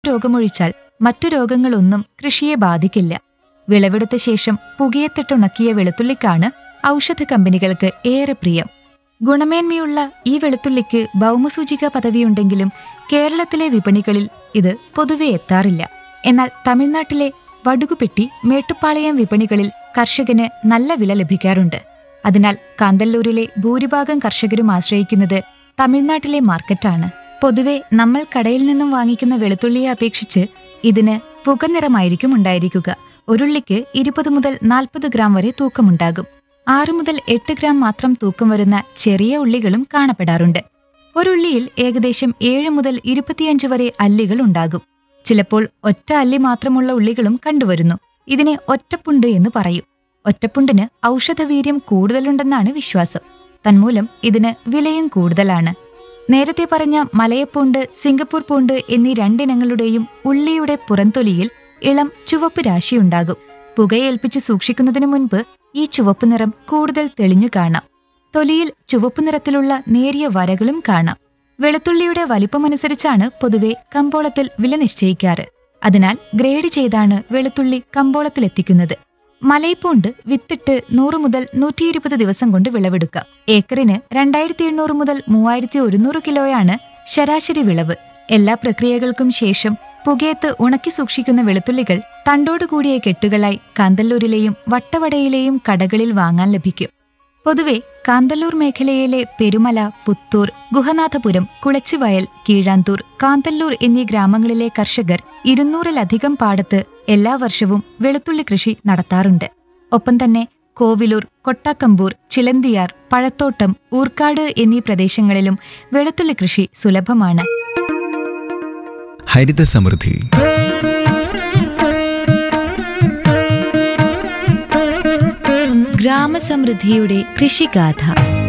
രോഗമൊഴിച്ചാൽ മറ്റു രോഗങ്ങളൊന്നും കൃഷിയെ ബാധിക്കില്ല വിളവെടുത്ത ശേഷം പുകയത്തിട്ടുണക്കിയ വെളുത്തുള്ളിക്കാണ് ഔഷധ കമ്പനികൾക്ക് ഏറെ പ്രിയം ഗുണമേന്മയുള്ള ഈ വെളുത്തുള്ളിക്ക് ഭൗമസൂചിക പദവിയുണ്ടെങ്കിലും കേരളത്തിലെ വിപണികളിൽ ഇത് പൊതുവെ എത്താറില്ല എന്നാൽ തമിഴ്നാട്ടിലെ വടുകുപെട്ടി മേട്ടുപ്പാളയം വിപണികളിൽ കർഷകന് നല്ല വില ലഭിക്കാറുണ്ട് അതിനാൽ കാന്തല്ലൂരിലെ ഭൂരിഭാഗം കർഷകരും ആശ്രയിക്കുന്നത് തമിഴ്നാട്ടിലെ മാർക്കറ്റാണ് പൊതുവെ നമ്മൾ കടയിൽ നിന്നും വാങ്ങിക്കുന്ന വെളുത്തുള്ളിയെ അപേക്ഷിച്ച് ഇതിന് പുകനിറമായിരിക്കും ഉണ്ടായിരിക്കുക ഒരുള്ളിക്ക് ഇരുപത് മുതൽ നാൽപ്പത് ഗ്രാം വരെ തൂക്കമുണ്ടാകും ആറ് മുതൽ എട്ട് ഗ്രാം മാത്രം തൂക്കം വരുന്ന ചെറിയ ഉള്ളികളും കാണപ്പെടാറുണ്ട് ഒരുള്ളിയിൽ ഏകദേശം ഏഴ് മുതൽ ഇരുപത്തിയഞ്ച് വരെ അല്ലികൾ ഉണ്ടാകും ചിലപ്പോൾ ഒറ്റ അല്ലി മാത്രമുള്ള ഉള്ളികളും കണ്ടുവരുന്നു ഇതിനെ ഒറ്റപ്പുണ്ട് എന്ന് പറയും ഒറ്റപ്പുണ്ടിന് ഔഷധവീര്യം കൂടുതലുണ്ടെന്നാണ് വിശ്വാസം തന്മൂലം ഇതിന് വിലയും കൂടുതലാണ് നേരത്തെ പറഞ്ഞ മലയപ്പൂണ്ട് സിംഗപ്പൂർ പൂണ്ട് എന്നീ രണ്ടിനങ്ങളുടെയും ഉള്ളിയുടെ പുറംതൊലിയിൽ ഇളം ചുവപ്പ് രാശിയുണ്ടാകും പുകയേൽപ്പിച്ച് സൂക്ഷിക്കുന്നതിനു മുൻപ് ഈ ചുവപ്പ് നിറം കൂടുതൽ തെളിഞ്ഞു കാണാം തൊലിയിൽ ചുവപ്പ് നിറത്തിലുള്ള നേരിയ വരകളും കാണാം വെളുത്തുള്ളിയുടെ വലിപ്പമനുസരിച്ചാണ് പൊതുവെ കമ്പോളത്തിൽ വില നിശ്ചയിക്കാറ് അതിനാൽ ഗ്രേഡ് ചെയ്താണ് വെളുത്തുള്ളി കമ്പോളത്തിലെത്തിക്കുന്നത് മലയപ്പൂണ്ട് വിത്തിട്ട് നൂറ് മുതൽ നൂറ്റി ഇരുപത് ദിവസം കൊണ്ട് വിളവെടുക്കാം ഏക്കറിന് രണ്ടായിരത്തി എണ്ണൂറ് മുതൽ മൂവായിരത്തി ഒരുന്നൂറ് കിലോയാണ് ശരാശരി വിളവ് എല്ലാ പ്രക്രിയകൾക്കും ശേഷം പുകയത്ത് ഉണക്കി സൂക്ഷിക്കുന്ന വെളുത്തുള്ളികൾ തണ്ടോടുകൂടിയ കെട്ടുകളായി കാന്തല്ലൂരിലെയും വട്ടവടയിലെയും കടകളിൽ വാങ്ങാൻ ലഭിക്കും പൊതുവെ കാന്തല്ലൂർ മേഖലയിലെ പെരുമല പുത്തൂർ ഗുഹനാഥപുരം കുളച്ചുവയൽ കീഴാന്തൂർ കാന്തല്ലൂർ എന്നീ ഗ്രാമങ്ങളിലെ കർഷകർ ഇരുന്നൂറിലധികം പാടത്ത് എല്ലാ വർഷവും വെളുത്തുള്ളി കൃഷി നടത്താറുണ്ട് ഒപ്പം തന്നെ കോവിലൂർ കൊട്ടാക്കമ്പൂർ ചിലന്തിയാർ പഴത്തോട്ടം ഊർക്കാട് എന്നീ പ്രദേശങ്ങളിലും വെളുത്തുള്ളി കൃഷി സുലഭമാണ് ഹരിത സമൃദ്ധി ഗ്രാമസമൃദ്ധിയുടെ കൃഷിഗാഥ